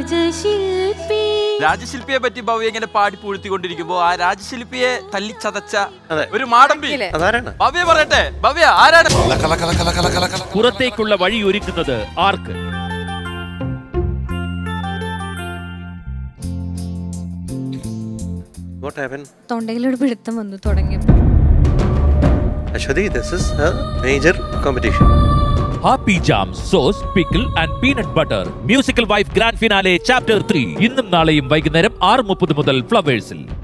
രാജശില്പി രാജശില്പിയെ പറ്റി ഭവ്യ ഇങ്ങനെ പാടി പൂഴ്ത്തിക്കൊണ്ടിരിക്കുമ്പോ ആ രാജശില്പിയെ തല്ലിച്ചതച്ച അതെ. ഒരു മാടമ്പി അതാരാണ് ഭവ്യ പറയട്ടെ ഭവ്യ ആരാണ് പുറത്തേക്കുള്ള വഴി ഒരുക്കുന്നത് ആർക്ക് വാട്ട് ഹാപ്പൻ തൊണ്ടയിലൊരു പിടുത്തം വന്നു തുടങ്ങിയപ്പോ Aswathy this is major competition happy jam sauce pickle and peanut butter musical wife grand finale chapter three ഇന്നും നാളെയും വൈകുന്നേരം ആറ് മുപ്പത് മുതൽ ഫ്ലവേഴ്സിൽ